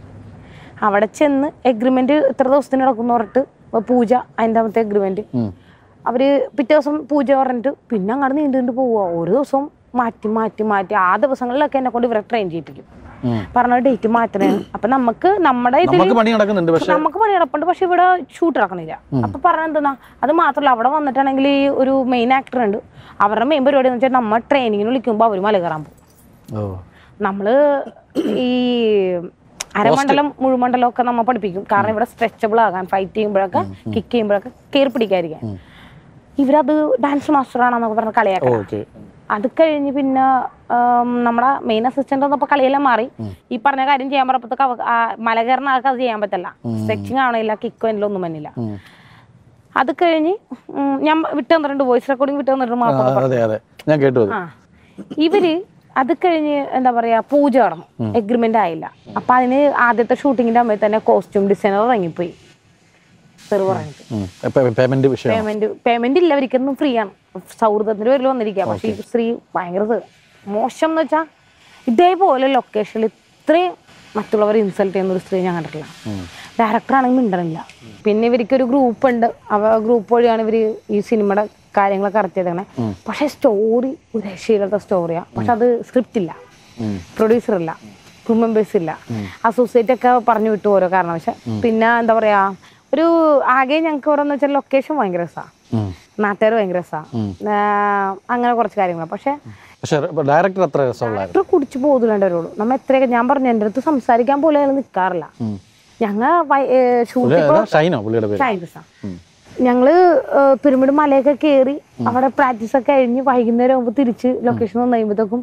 അവിടെ ചെന്ന് എഗ്രിമെന്റ് ഇത്ര ദിവസത്തിന് നടക്കുന്നു പറഞ്ഞിട്ട് പൂജ അതിൻ്റെ അകത്തെ എഗ്രിമെന്റ് അവര് പിറ്റേ ദിവസം പൂജ പറഞ്ഞിട്ട് പിന്നെ അങ്ങോട്ട് നീണ്ടു നീണ്ടു പോവുക ഓരോ ദിവസവും മാറ്റി മാറ്റി മാറ്റി ആ ദിവസങ്ങളിലൊക്കെ എന്നെ കൊണ്ട് ഇവരെ ട്രെയിൻ ചെയ്യിപ്പിക്കും പറഞ്ഞ ഡേറ്റ് മാറ്റണേ അപ്പൊ നമുക്ക് നമ്മുടെ ഇതിൽ നമുക്ക് പണി നടക്കുന്നുണ്ട് പക്ഷെ നമുക്ക് പണി നടപ്പുണ്ട് പക്ഷെ ഇവിടെ ഷൂട്ട് നടക്കണില്ല അപ്പൊ പറഞ്ഞ എന്തെന്നാ അത് മാത്രമല്ല അവിടെ വന്നിട്ടാണെങ്കിൽ ഈ ഒരു മെയിൻ ആക്ടർ ഉണ്ട് അവരുടെ മെയിൻ പരിപാടി എന്ന് വെച്ചാൽ നമ്മൾ ട്രെയിനിങ്ങിന് വിളിക്കുമ്പോൾ അവർ മല കയറാൻ പോകും ഓ നമ്മള് ഈ അരമണ്ഡലം മുഴുമണ്ഡലം ഒക്കെ നമ്മ പഠിപ്പിക്കും കാരണം ഇവിടെ സ്ട്രെച്ചബിൾ ആകാൻ ഫൈറ്റ് ചെയ്യുമ്പോഴൊക്കെ കിക്ക് ചെയ്യുമ്പോഴൊക്കെ കയറി പിടിക്കാതിരിക്കാൻ ഇവരത് ഡാൻസ് മാസ്റ്റർ ആണെന്നൊക്കെ പറഞ്ഞ് കളിയാക്കണം ഓക്കെ അത് കഴിഞ്ഞ് പിന്നെ ആം, നമ്മുടെ മെയിൻ അസിസ്റ്റന്റ് വന്നപ്പോ കളിയെല്ലാം മാറി ഈ പറഞ്ഞ കാര്യം ചെയ്യാൻ പറഞ്ഞപ്പോഴത്തേക്ക് അവ- ആ മല കയറുന്ന ആൾക്ക് അത് ചെയ്യാൻ പറ്റില്ല സ്ട്രെച്ചിങ് ആവണില്ല കിക്കോ എല്ലാം ഒന്നും വന്നില്ല അത് കഴിഞ്ഞ് ഉം, ഞാൻ വിട്ടു തന്നിട്ടുണ്ട് വോയിസ് റെക്കോർഡിംഗ് വിട്ടു തന്നിട്ടുണ്ട് മാപ്പ് അതെ അതെ ഞാൻ കേട്ടു അത് ആ ഇവര് അത് കഴിഞ്ഞ് എന്താ പറയാ പൂജ നടന്നു എഗ്രിമെന്റ് ആയില്ല അപ്പൊ അതിന് ആദ്യത്തെ ഷൂട്ടിങ്ങിന്റെ അമ്മയിൽ തന്നെ കോസ്റ്റ്യൂം ഡിസൈനർ ഇറങ്ങിപ്പോയി സെർവ് പറഞ്ഞിട്ട് പേയ്മെന്റ് വിഷയം പേയ്മെന്റ് പേയ്മെന്റ് ഇല്ല ഒരിക്കലും ഫ്രീ ആണ് സൗഹൃദത്തിന്റെ പേരിൽ വന്നിരിക്കുക പക്ഷെ ഈ സ്ത്രീ ഭയങ്കര ഇത് മോശം എന്ന് വെച്ചാൽ ഇതേപോലെ ലൊക്കേഷനിൽ ഇത്രയും മറ്റുള്ളവരെ ഇൻസൾട്ട് ചെയ്യുന്ന ഒരു സ്ത്രീ ഞാൻ കണ്ടിട്ടില്ല ഡയറക്ടർ ആണെങ്കിൽ മിണ്ടണില്ല പിന്നെ ഇവർക്ക് ഒരു ഗ്രൂപ്പ് ഉണ്ട് അവ ഗ്രൂപ്പ് വഴിയാണ് ഇവര് ഈ സിനിമയുടെ കാര്യങ്ങളൊക്കെ കറക്റ്റ് ചെയ്തേക്കണേ പക്ഷെ സ്റ്റോറി ഒരു രക്ഷയില്ലാത്ത സ്റ്റോറിയാ പക്ഷെ അത് സ്ക്രിപ്റ്റ് ഇല്ല പ്രൊഡ്യൂസർ ഇല്ല ക്രൂ മെമ്പേഴ്സ് ഇല്ല അസോസിയേറ്റ് ഒക്കെ പറഞ്ഞു വിട്ടു ഓരോ കാരണവശാൽ പിന്നെ എന്താ പറയാ ഒരു ആകെ ഞങ്ങൾക്ക് ഇവിടെ എന്ന് വെച്ചാൽ ലൊക്കേഷൻ ഭയങ്കര രസമാണ് നാട്ടുകാർ ഭയങ്കര രസമാണ് അങ്ങനെ കുറച്ച് കാര്യങ്ങൾ പക്ഷെ പക്ഷെ ഡയറക്ടർ അത്ര രസമുള്ളായിരുന്നു ഡോക്ടർ കുടിച്ചു പോകുന്നുണ്ടവരോട് നമ്മ എത്രയൊക്കെ ഞാൻ പറഞ്ഞു എൻ്റെ അടുത്ത് സംസാരിക്കാൻ പോലും അയാൾ നിൽക്കാറില്ല ഞങ്ങൾ ഷൂട്ട് പുള്ളി ഏതാ? ഷൈനോ പുള്ളിയുടെ പേര് ഷൈൻകൃഷ്ണ ഞങ്ങള് ഏഹ്, പിരമിഡ് മലയൊക്കെ കയറി അവിടെ പ്രാക്ടീസ് ഒക്കെ കഴിഞ്ഞ് വൈകുന്നേരം ആകുമ്പോൾ തിരിച്ച് ലൊക്കേഷൻ വന്നു കഴിയുമ്പോഴത്തേക്കും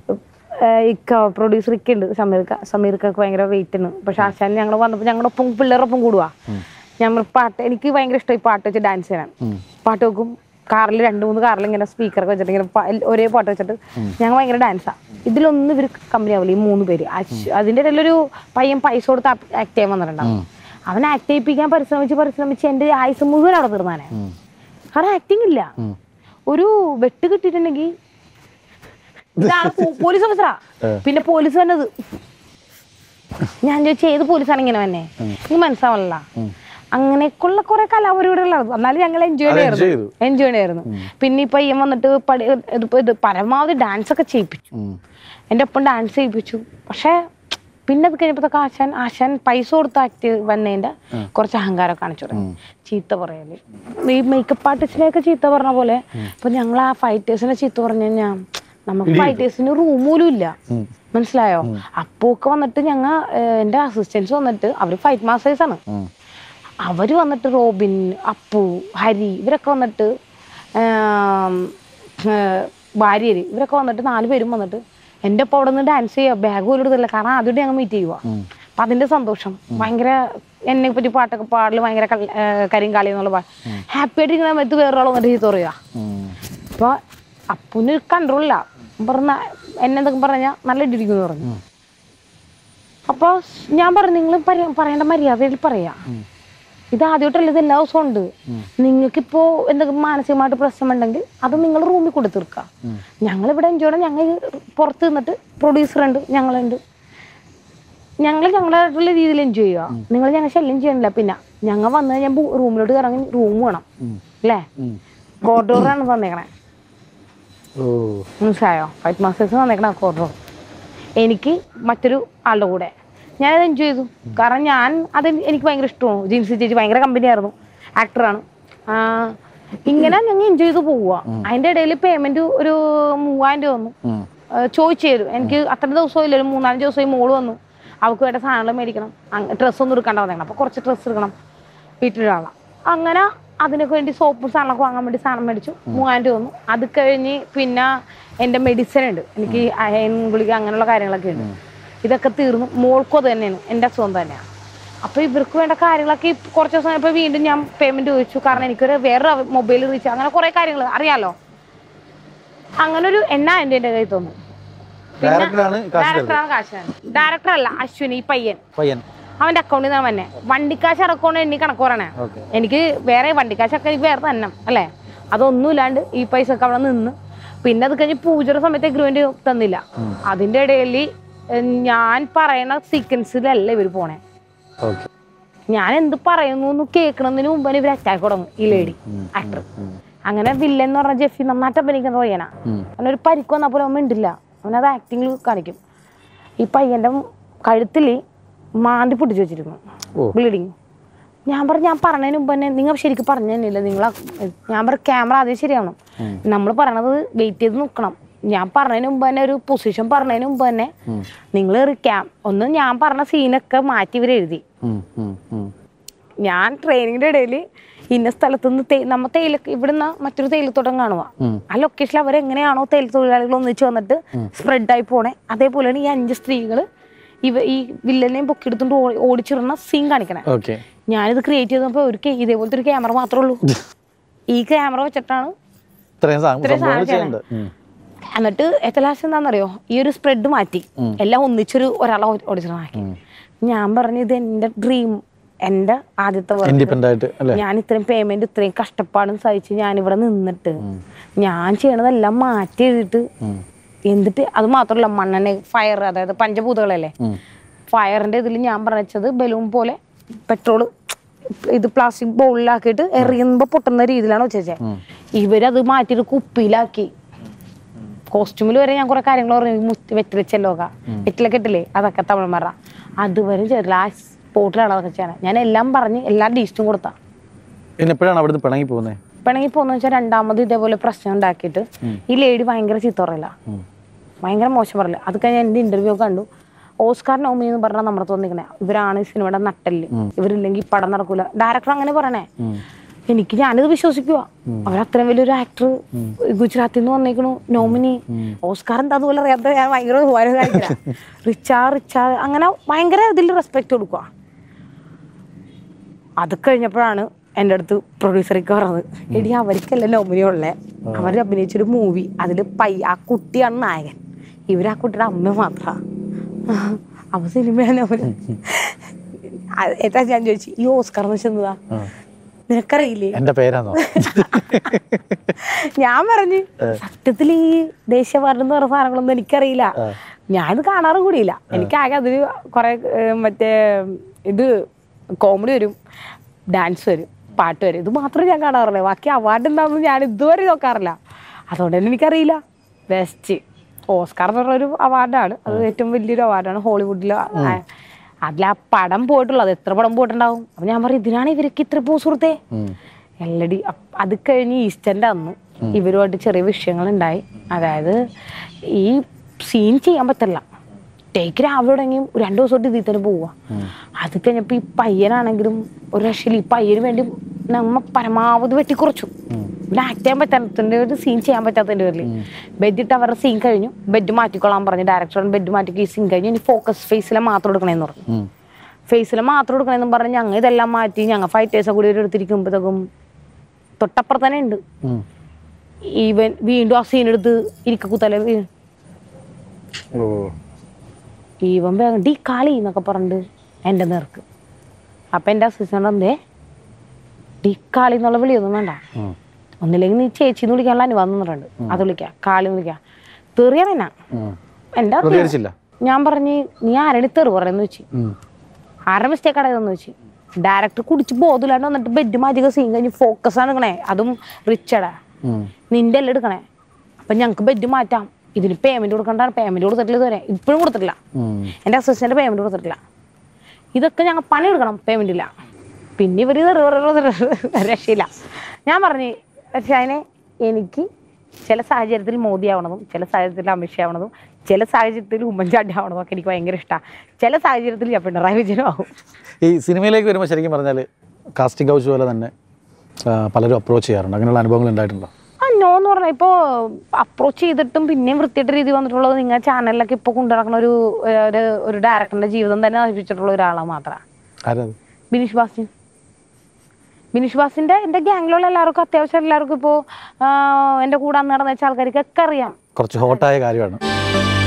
ഇക്ക പ്രൊഡ്യൂസർ ഇക്ക ഉണ്ട് സമീർക്ക സമീർക്കൊക്കെ ഭയങ്കര വെയിറ്റ് ആണ് പക്ഷെ ആശാൻ ഞങ്ങൾ വന്നപ്പോൾ ഞങ്ങളുടെ ഒപ്പം പിള്ളേരൊപ്പം കൂടുക ഞങ്ങൾ പാട്ട് എനിക്ക് ഭയങ്കര ഇഷ്ടമായി പാട്ട് വെച്ച് ഡാൻസ് ചെയ്യാൻ പാട്ട് വെക്കും കാറിൽ രണ്ട് മൂന്ന് കാറിൽ ഇങ്ങനെ സ്പീക്കറൊക്കെ വെച്ചിട്ട് ഇങ്ങനെ പ- ഒരേ പാട്ട് വെച്ചിട്ട് ഞങ്ങൾ ഭയങ്കര ഡാൻസാ ഇതിലൊന്നും ഇവർ കമ്പനി ആവില്ല ഈ മൂന്ന് പേര് അശ്ശ്- അതിന്റെ ഇടയിലൊരു പയ്യൻ പൈസ കൊടുത്ത് ആക്ട് ചെയ്യാൻ വന്നിട്ടുണ്ടാവും അവൻ ആക്ട് ചെയ്യിപ്പിക്കാൻ പരിശ്രമിച്ച് പരിശ്രമിച്ച് എന്റെ ആയുസ് മുഴുവൻ അവിടെ തീർന്നാനെ കാരണം ആക്ടിങ് ഇല്ല ഒരു വെട്ട് കിട്ടിയിട്ടുണ്ടെങ്കിൽ ഇതാണ് പോ- പോലീസ് ഓഫീസറാ പിന്നെ പോലീസ് വന്നത് ഞാൻ ചോദിച്ചു ഏത് പോലീസാണ് ഇങ്ങനെ തന്നെ എനിക്ക് മനസ്സിലാവല്ല അങ്ങനെയൊക്കെയുള്ള കുറെ കലാപരിപാടികളാണ് എന്നാലും ഞങ്ങൾ എൻജോയ് അത് enjoy ചെയ്യായിരുന്നു എൻജോയ് ചെയ്യായിരുന്നു പിന്നെ ഈ പയ്യൻ വന്നിട്ട് പടി ഇതിപ്പോ ഇത് പരമാവധി ഡാൻസ് ഒക്കെ ചെയ്യിപ്പിച്ചു ഉം. എൻ്റെ ഒപ്പം ഡാൻസ് ചെയ്യിപ്പിച്ചു പക്ഷേ പിന്നെ അത് കഴിഞ്ഞപ്പോഴത്തേക്ക് ആശാൻ ആശാൻ പൈസ കൊടുത്ത് ആക്ട് വന്നതിന്റെ കുറച്ച് അഹങ്കാരം കാണിച്ചു തുടങ്ങി ചീത്ത പറയല് ഈ മേക്കപ്പ് ആർട്ടിസ്റ്റിനെയൊക്കെ ചീത്ത പറഞ്ഞ പോലെ ഇപ്പൊ ഞങ്ങൾ ആ ഫൈറ്റേഴ്സിനെ ചീത്ത പറഞ്ഞു കഴിഞ്ഞാൽ നമുക്ക് ഫൈറ്റേഴ്സിന് റൂം പോലും ഇല്ല മനസ്സിലായോ അപ്പൊക്കെ വന്നിട്ട് ഞങ്ങ ഏഹ്, എൻ്റെ അസിസ്റ്റൻസ് വന്നിട്ട് അവര് ഫൈറ്റ് മാസ്റ്റേഴ്സ് ആണ് ഉം. അവര് വന്നിട്ട് റോബിൻ അപ്പു ഹരി ഇവരൊക്കെ വന്നിട്ട് ആം, ഏർ, ഭാര്യര് ഇവരൊക്കെ വന്നിട്ട് നാല് പേരും വന്നിട്ട് എൻ്റെ ഒപ്പം അവിടെ നിന്ന് ഡാൻസ് ചെയ്യുക ബാഗ് പോലും എടുത്തില്ല കാരണം ആദ്യമായിട്ട് ഞങ്ങൾ മീറ്റ് ചെയ്യുക അപ്പൊ അതിന്റെ സന്തോഷം ഭയങ്കര എന്നെ പറ്റി പാട്ടൊക്കെ പാടല് ഭയങ്കര കളി- ഏർ, കരിങ്കാളി എന്നുള്ള പാട്ട് ഹാപ്പി ആയിട്ട് ഇങ്ങനെ സമയത്ത് വേറൊരാൾ വന്നിട്ട് ചീത്ത പറയുക ഉം. അപ്പൊ അപ്പുന് കൺട്രോളില്ല പറഞ്ഞ എന്നെ എന്തൊക്കെ പറഞ്ഞാൽ നല്ല ഇടിരിക്കുന്നു പറഞ്ഞു അപ്പൊ ഞാൻ പറഞ്ഞു നിങ്ങൾ പറയേണ്ട മര്യാദയിൽ പറയാ ഇത് ആദ്യമായിട്ടല്ല ഇത് എല്ലാ ദിവസവും ഉണ്ട് നിങ്ങൾക്കിപ്പോ എന്തെങ്കിലും മാനസികമായിട്ട് പ്രശ്നമുണ്ടെങ്കിൽ അത് നിങ്ങൾ റൂമിൽ കൊടു തീർക്കുക ഞങ്ങൾ ഇവിടെ എൻജോയ് ഞങ്ങൾ പുറത്ത് നിന്നിട്ട് പ്രൊഡ്യൂസർ ഉണ്ട് ഞങ്ങളുണ്ട് ഞങ്ങൾ ഞങ്ങളായിട്ടുള്ള രീതിയിൽ എൻജോയ് ചെയ്യുക നിങ്ങൾ ഞങ്ങൾ ശല്യം ചെയ്യണില്ല പിന്നെ ഞങ്ങൾ വന്നു കഴിഞ്ഞാൽ റൂമിലോട്ട് ഇറങ്ങി റൂം വേണം അല്ലേ കോറിഡോറാണ് തന്നേക്കണേ ഓ മനസ്സിലായോ ഫൈറ്റ് മാസ്റ്റേഴ്സ് തന്നേക്കണ കോറിഡോർ എനിക്ക് മറ്റൊരു ആളുടെ കൂടെ ഞാനത് എൻജോയ് ചെയ്തു കാരണം ഞാൻ അത് എനിക്ക് ഭയങ്കര ഇഷ്ടമാണ് ജിൻസി ചേച്ചി ഭയങ്കര കമ്പനിയായിരുന്നു ആക്ടറാണ് ഇങ്ങനെ ഞങ്ങൾ എൻജോയ് ചെയ്ത് പോവുക അതിന്റെ ഇടയിൽ പേയ്മെന്റ് ഒരു മൂവായിരം രൂപ വന്നു ഉം. ആ, ചോദിച്ചു തരും എനിക്ക് അത്ര ദിവസവും ഇല്ല ഒരു മൂന്നാല് ദിവസമായി മോള് വന്നു അവൾക്ക് വേണ്ട സാധനങ്ങൾ മേടിക്കണം ഡ്രസ്സ് ഒന്നും എടുക്കാണ്ട് വന്നേക്കണം അപ്പൊ കുറച്ച് ഡ്രസ്സ് എടുക്കണം വീട്ടിലിടാനുള്ള അങ്ങനെ അതിനൊക്കെ വേണ്ടി സോപ്പും സാധനമൊക്കെ വാങ്ങാൻ വേണ്ടി സാധനം മേടിച്ചു മൂവായിരം രൂപ വന്നു അത് കഴിഞ്ഞ് പിന്നെ എൻ്റെ മെഡിസിൻ ഉണ്ട് എനിക്ക് അയൺ ഗുളിക അങ്ങനെയുള്ള കാര്യങ്ങളൊക്കെ ഉണ്ട് ഇതൊക്കെ തീർന്നു മോൾക്കും അത് തന്നെയാണ് എൻ്റെ അസുഖം തന്നെയാണ് അപ്പൊ ഇവർക്ക് വേണ്ട കാര്യങ്ങളൊക്കെ ഈ കുറച്ച് ദിവസം കഴിഞ്ഞപ്പോൾ വീണ്ടും ഞാൻ പേയ്മെന്റ് ചോദിച്ചു കാരണം എനിക്കൊരു വേറെ മൊബൈൽ റീച്ച് അങ്ങനെ കുറെ കാര്യങ്ങൾ അറിയാലോ അങ്ങനെ ഒരു എണ്ണായിരം രൂപ എൻ്റെ കയ്യിൽ തന്നു ഡയറക്ടറാണ് കാശ് തരുന്നത് ഡയറക്ടറാണ് കാശ് ഡയറക്ടർ അല്ല അശ്വിനി ഈ പയ്യൻ പയ്യൻ അവന്റെ അക്കൗണ്ടിൽ നിന്നാണ് വന്നെ വണ്ടിക്കാശ് അടക്കമാണ് എണ്ണി കണക്ക് പറയണേ ഓക്കെ എനിക്ക് വേറെ വണ്ടിക്കാശൊക്കെ എനിക്ക് വേറെ തന്നെ അല്ലേ അതൊന്നും ഇല്ലാണ്ട് ഈ പൈസ ഒക്കെ അവിടെ നിന്ന് പിന്നെ അത് കഴിഞ്ഞ് പൂജയുടെ സമയത്ത് എഗ്രിമെന്റ് തന്നില്ല അതിന്റെ ഇടയിൽ ഞാൻ പറയണ സീക്വൻസിലല്ല ഇവർ പോണേ ഓക്കെ ഞാൻ എന്ത് പറയുന്നു എന്ന് കേൾക്കണതിന് മുമ്പ് തന്നെ ഇവർ അറ്റാക്ക് തുടങ്ങും ഈ ലേഡി ആക്ടർ അങ്ങനെ വില്ലൻ എന്ന് പറഞ്ഞ ജെഫി നന്നായിട്ട് അഭിനയിക്കുന്ന പയ്യനാ അവനൊരു പരിക്ക് വന്നാൽ പോലും അവൻ മിണ്ടില്ല അവനത് ആക്ടിങ്ങിൽ കാണിക്കും ഈ പയ്യന്റെ കഴുത്തിൽ മാന്തി പൊട്ടിച്ചു വെച്ചിരുന്നു ഓ. ബ്ലീഡിങ് ഞാൻ പറഞ്ഞു ഞാൻ പറഞ്ഞതിന് മുമ്പ് തന്നെ നിങ്ങൾ ശരിക്കും പറഞ്ഞു തന്നെയില്ല നിങ്ങൾ ഞാൻ പറഞ്ഞ ക്യാമറ ആദ്യം ശരിയാവണം നമ്മൾ പറയണത് വെയിറ്റ് ചെയ്ത് നിൽക്കണം ഞാൻ പറഞ്ഞതിന് മുമ്പ് തന്നെ ഒരു പൊസിഷൻ പറഞ്ഞതിന് മുമ്പ് തന്നെ നിങ്ങൾ ക്യാം ഒന്ന് ഞാൻ പറഞ്ഞ സീനൊക്കെ മാറ്റി ഇവർ എഴുതി ഉം, ഉം, ഉം. ഞാൻ ട്രെയിനിങ്ങിന്റെ ഇടയിൽ ഇന്ന സ്ഥലത്ത് നിന്ന് തേ നമ്മ തേയില ഇവിടുന്ന് മറ്റൊരു തേയിലത്തോട്ടം കാണുക ഉം. ആ ലൊക്കേഷനിൽ അവരെങ്ങനെയാണോ തേയില തൊഴിലാളികൾ ഒന്നിച്ച് വന്നിട്ട് സ്പ്രെഡായി പോണേ അതേപോലെയാണ് ഈ അഞ്ച് സ്ത്രീകൾ ഇവ ഈ വില്ലനെയും പൊക്കിയെടുത്തോണ്ട് ഓടി- ഓടിച്ചിടുന്ന സീൻ കാണിക്കണേ ഓക്കെ ഞാനിത് ക്രിയേറ്റ് ചെയ്തപ്പോൾ ഒരു കേ- ഇതേപോലത്തെ ഒരു ക്യാമറ മാത്രമേ ഉള്ളൂ ഈ ക്യാമറ വെച്ചിട്ടാണ് ഇത്രയും സാ- ഇത്രയും സംഭവങ്ങൾ സാധനം ചെയ്യണ്ട് ഉം. എന്നിട്ട് എത്ര ലാസ്റ്റ് എന്താണെന്നറിയോ ഈ ഒരു സ്പ്രെഡ് മാറ്റി എല്ലാം ഒന്നിച്ചൊരു ഒരാളെ ഓടിച്ചിട്ടാക്കി ഞാൻ പറഞ്ഞു ഇത് എൻ്റെ ഡ്രീം എൻ്റെ ആദ്യത്തെ work. ഇൻഡിപെൻഡന്റ് ആയിട്ട് അല്ലേ ഞാൻ ഇത്രയും പേയ്മെന്റ് ഇത്രയും കഷ്ടപ്പാടും സഹിച്ച് ഞാൻ ഇവിടെ നിന്നിട്ട് ഞാൻ ചെയ്യണതെല്ലാം മാറ്റി എഴുതിട്ട് എന്നിട്ട് അത് മാത്രമല്ല മണ്ണെണ്ണ ഫയർ അതായത് പഞ്ചഭൂതങ്ങളല്ലേ ഉം. ഫയറിന്റെ ഇതിൽ ഞാൻ പറഞ്ഞത് ബലൂൺ പോലെ പെട്രോള് ഇത് പ്ലാസ്റ്റിക് ബൗളിലാക്കിയിട്ട് എറിയുമ്പോൾ പൊട്ടുന്ന രീതിയിലാണ് വെച്ചേ ഇവരത് മാറ്റിയിട്ട് കുപ്പിയിലാക്കി കോസ്റ്റ്യൂമിൽ വരെ ഞാൻ കുറെ കാര്യങ്ങൾ പറഞ്ഞു മുത്തി വെറ്റിലച്ചല്ലോ വെറ്റിലൊക്കെ ഇട്ടില്ലേ അതൊക്കെ തമിഴ്മാറ അതുവരെ ചെറിയ ആ സ്പോട്ടിലാണ് അതൊക്കെ ചെയ്യണേ ഞാൻ എല്ലാം പറഞ്ഞ് എല്ലാ ഡീസ്റ്റും കൊടുത്താ പിന്നെ എപ്പോഴാണ് അവിടുന്ന് പിണങ്ങി പോകുന്നത് പിണങ്ങി പോന്ന് വെച്ചാൽ രണ്ടാമത് ഇതേപോലെ പ്രശ്നം ഉണ്ടാക്കിയിട്ട് ഈ ലേഡി ഭയങ്കര ചീത്ത പറയില്ല ഭയങ്കര മോശം പറയില്ല അത് കഴിഞ്ഞ് എൻ്റെ ഇന്റർവ്യൂ കണ്ടു ഓസ്കാർ നൗമി എന്ന് പറഞ്ഞാൽ നമ്മുടെ തോന്നിക്കണേ ഇവരാണ് ഈ സിനിമയുടെ നട്ടല് ഇവരില്ലെങ്കിൽ പടം നടക്കൂല ഡയറക്ടർ അങ്ങനെ പറയണേ എനിക്ക് ഞാനിത് വിശ്വസിക്കുക അവരത്രയും വലിയൊരു ആക്ടർ ഗുജറാത്തിൽ നിന്ന് വന്നേക്കണു നോമിനി ഓസ്കാർ എന്താ അതുപോലെ അറിയാത്ത ഞാൻ ഭയങ്കര ഉപകാരം കാണിക്കില്ല റിച്ചാ റിച്ചാ അങ്ങനെ ഭയങ്കര ഇതിൽ റെസ്പെക്ട് കൊടുക്കുക അത് കഴിഞ്ഞപ്പോഴാണ് എൻ്റെ അടുത്ത് പ്രൊഡ്യൂസർക്ക് പറഞ്ഞത് എടി അവർക്കല്ല നോമിനി ഉള്ളേ അവർ അഭിനയിച്ചൊരു മൂവി അതിൽ പൈ ആ കുട്ടിയാണ് നായകൻ ഇവർ ആ കുട്ടിയുടെ അമ്മ മാത്രമാണ് അപ്പൊ സിനിമയാണ് അവര് ഏട്ടാ ഞാൻ ചോദിച്ചു ഈ ഓസ്കാർ എന്ന് വെച്ചാൽ എന്താ നിനക്കറിയില്ലേ എന്റെ പേരാണോ ഞാൻ പറഞ്ഞു സത്യത്തിൽ ഈ ദേശീയ അവാർഡ് എന്ന് പറയുന്ന സാധനങ്ങളൊന്നും എനിക്കറിയില്ല ഞാനിത് കാണാറും കൂടിയില്ല എനിക്കാകെ അതിൽ കുറെ ഏഹ്, മറ്റേ ഇത് കോമഡി വരും ഡാൻസ് വരും പാട്ട് വരും ഇത് മാത്രമേ ഞാൻ കാണാറുള്ളൂ ബാക്കി അവാർഡ് എന്താണെന്ന് ഞാൻ ഇതുവരെ നോക്കാറില്ല അതുകൊണ്ട് തന്നെ എനിക്കറിയില്ല ബെസ്റ്റ് ഓസ്കാർ എന്ന് പറഞ്ഞ ഒരു അവാർഡാണ് അത് ഏറ്റവും വലിയൊരു അവാർഡാണ് ഹോളിവുഡിൽ അതിൽ ആ പടം പോയിട്ടുള്ളത് എത്ര പടം പോയിട്ടുണ്ടാവും അപ്പൊ ഞാൻ പറയും ഇതിനാണ് ഇവർക്ക് ഇത്ര പോ സുഹൃത്തേ എല്ലടി അപ്പ് അത് കഴിഞ്ഞ് ഈസ്റ്ററിന്റെ അന്ന് ഇവരുമായിട്ട് ചെറിയ വിഷയങ്ങൾ ഉണ്ടായി അതായത് ഈ സീൻ ചെയ്യാൻ പറ്റില്ല ടേക്ക് രാവിലെ തുടങ്ങി രണ്ടു ദിവസം തൊട്ട് ഇതിൽ തന്നെ പോവുക അത് കഴിഞ്ഞപ്പോ ഈ പയ്യനാണെങ്കിലും ഒരു രക്ഷയിൽ ഈ പയ്യന് വേണ്ടി നമ്മ പരമാവധി വെട്ടിക്കുറച്ചു പിന്നെ ആക്ട് ചെയ്യാൻ പറ്റാത്തതിന്റെ ഒരു സീൻ ചെയ്യാൻ പറ്റാത്തതിന്റെ പേരിൽ ബെഡ് ഇട്ട് അവരുടെ സീൻ കഴിഞ്ഞു ബെഡ് മാറ്റിക്കൊള്ളാൻ പറഞ്ഞു ഡയറക്ടർ ബെഡ് മാറ്റി ഈ സീൻ കഴിഞ്ഞു ഇനി ഫോക്കസ് ഫേസിലെ മാത്രം എടുക്കണേന്ന് പറഞ്ഞു ഉം. ഫേസിൽ മാത്രം എടുക്കണമെന്നും പറഞ്ഞ് ഞങ്ങൾ ഇതെല്ലാം മാറ്റി ഞങ്ങൾ ഫൈറ്റേഴ്സെ കൂടി ഒരു എടുത്തിരിക്കുമ്പോഴത്തേക്കും തൊട്ടപ്പുറത്ത് തന്നെ ഉണ്ട് ഉം. ഈവൻ വീണ്ടും ആ സീൻ എടുത്ത് ഇരിക്കക്കുത്തല വീണ് ഓ ഈവൻ വേഗം ഡി കാളി എന്നൊക്കെ പറഞ്ഞിട്ട് എൻ്റെ നേർക്ക് അപ്പം എൻ്റെ അസിസ്റ്റൻ്റ് എന്തേ ഡി കാളി എന്നുള്ള വിളിയൊന്നും വേണ്ട ഉം. ഒന്നില്ലെങ്കിൽ നീ ചേച്ചിന്ന് വിളിക്കാനുള്ള അനുവാദം തന്നിട്ടുണ്ട് അത് വിളിക്കാം കാളി എന്ന് വിളിക്കാം തെറിയാണ് എന്നാ ഉം. എൻ്റെ അത് പ്രതികരിച്ചില്ല ഞാൻ പറഞ്ഞ് നീ ആരുടെ തെറി പറയുന്നു വെച്ച് ഉം. ആരുടെ മിസ്റ്റേക്ക് അടയതെന്ന് വെച്ച് ഡയറക്ടർ കുടിച്ച് ബോധമില്ലാണ്ട് വന്നിട്ട് ബെഡ് മാറ്റിയൊക്കെ സീൻ കഴിഞ്ഞ് ഫോക്കസ് ആണ് എടുക്കണേ അതും റിച്ചടാ ഉം. നിന്റെ എല്ലാം എടുക്കണേ അപ്പൊ ഞങ്ങൾക്ക് ബെഡ് മാറ്റാം ഇതിന് പേയ്മെന്റ് കൊടുക്കണ്ടാണ് പേയ്മെന്റ് കൊടുത്തിട്ടില്ല ഇതുവരെ ഇപ്പോഴും കൊടുത്തിട്ടില്ല ഉം. എൻ്റെ അസിസ്റ്റന്റ് പേയ്മെന്റ് കൊടുത്തിട്ടില്ല ഇതൊക്കെ ഞങ്ങൾ പണിയെടുക്കണം പേയ്മെന്റ് ഇല്ല പിന്നെ ഇവർ രക്ഷയില്ല ഞാൻ പറഞ്ഞു പക്ഷേ അതിനെ എനിക്ക് ചില സാഹചര്യത്തിൽ മോദി ആവണതും ചില സാഹചര്യത്തിൽ അമിത്ഷാ ആവണതും ചില സാഹചര്യത്തിൽ ഉമ്മൻചാണ്ടി ആവണതും ഒക്കെ എനിക്ക് ഭയങ്കര ഇഷ്ടമാണ് ചില സാഹചര്യത്തിൽ ഞാൻ പിണറായി വിജയനും ആവും ഈ സിനിമയിലേക്ക് വരുമ്പോൾ ശരിക്കും പറഞ്ഞാൽ കാസ്റ്റിംഗ് കൗച്ച് പോലെ തന്നെ ആ, പലരും അപ്രോച്ച് ചെയ്യാറുണ്ട് അങ്ങനെയുള്ള അനുഭവങ്ങൾ ഉണ്ടായിട്ടുണ്ടോ ആ നോ എന്ന് പറഞ്ഞാൽ ഇപ്പോൾ അപ്രോച്ച് ചെയ്തിട്ടും പിന്നെയും വൃത്തിയായിട്ട് രീതി വന്നിട്ടുള്ളത് നിങ്ങൾ ചാനലിലൊക്കെ ഇപ്പോൾ കൊണ്ടുനടക്കുന്ന ഒരു ഒരു ഒരു ഡയറക്ടറിന്റെ ജീവിതം തന്നെ നശിപ്പിച്ചിട്ടുള്ള ഒരാളാണ് മാത്രമാണ് ആരാ അത്? ബിനീഷ് ബാസ്റ്റിൻ ബിനീഷ് ബാസിന്റെ എൻ്റെ ഗ്യാങ്ങിലുള്ള എല്ലാവർക്കും അത്യാവശ്യം എല്ലാവർക്കും ഇപ്പോൾ എൻ്റെ കൂടെ അന്ന് നടന്ന വെച്ച ആൾക്കാർക്കൊക്കെ അറിയാം കുറച്ച് ഹോട്ടായ കാര്യമാണ്